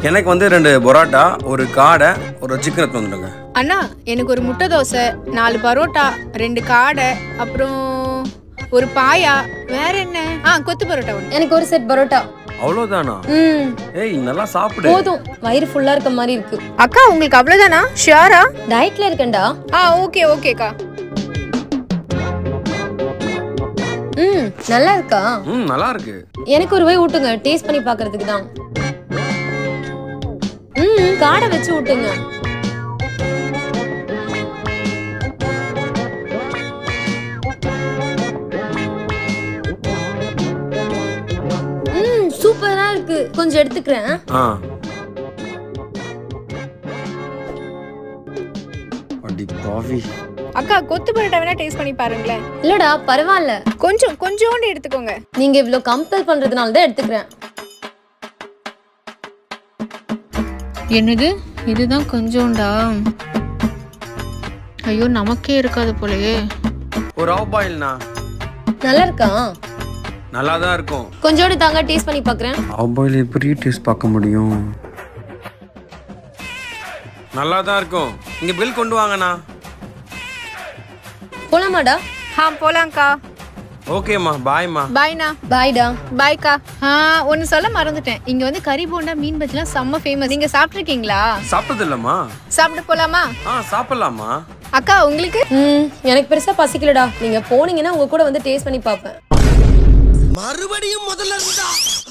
எனக்கு வந்து ரெண்டு பரோட்டா ஒரு காடை ஒரு சிக்கன் எடுத்து வந்துடுங்க அண்ணா எனக்கு ஒரு முட்டை தோசை நாலு பரோட்டா ரெண்டு காடை அப்புறம் ஒரு பாயா வேற என்ன ஆ கொத்து பரோட்டா ஒன்று எனக்கு ஒரு செட் பரோட்டா அவ்வளோதானா ம் ஏய் நல்லா சாப்பிடு போதும் வயிறு ஃபுல்லா இருக்க மாதிரி இருக்கு அக்கா உங்களுக்கு அவ்வளோதானா ஷியாரா டயட்ல இருக்கேன்டா ஆ ஓகே ஓகேக்கா ம் நல்லா இருக்கா ம் நல்லா இருக்கு எனக்கு ஒரு வாய் ஊட்டுங்க டேஸ்ட் பண்ணி பார்க்கிறதுக்கு தான் ம் காடை வச்சு ஊட்டுங்க ம் சூப்பரா இருக்கு கொஞ்சம் எடுத்துக்கிறேன் ஆ அடி காஃபி அக்கா கொத்து பரோட்டா வேணா டேஸ்ட் பண்ணி பாருங்களேன் இல்லடா பரவாயில்ல கொஞ்சம் கொஞ்சோண்டு எடுத்துக்கோங்க நீங்க இவ்ளோ கம்பல் பண்றதுனால தான் எடுத்துக்கிறேன் என்னது இதுதான் கொஞ்சோண்டா ஐயோ நமக்கே இருக்காது போலயே ஒரு ஆஃப் பாயில்ண்ணா நல்லா இருக்கா நல்லா தான் இருக்கும் கொஞ்சோண்டு தாங்க டேஸ்ட் பண்ணி பார்க்கறேன் ஆஃப் பாயில் எப்படி டேஸ்ட் பார்க்க முடியும் நல்லா தான் இருக்கும் இங்கே பில் கொண்டு வாங்கண்ணா போலாமாடா ஆ போலாம்க்கா ஓகேம்மா பாய்மா பாய்ண்ணா பாய்டா பாய்க்கா ஆ ஒன்று சொல்ல மறந்துட்டேன் இங்க வந்து கறி போண்டா மீன் பஜ்ஜிலாம் செம்ம ஃபேமஸ் நீங்க சாப்பிட்ருக்கீங்களா சாப்பிட்டது இல்லைம்மா சாப்பிட போலாமா ஆ சாப்பிட்லாமா அக்கா உங்களுக்கு ம் எனக்கு பெருசா பசிக்கலடா நீங்க போனீங்கன்னா உங்க கூட வந்து டேஸ்ட் பண்ணி பார்ப்பேன் மறுபடியும் முதல்ல இருந்தா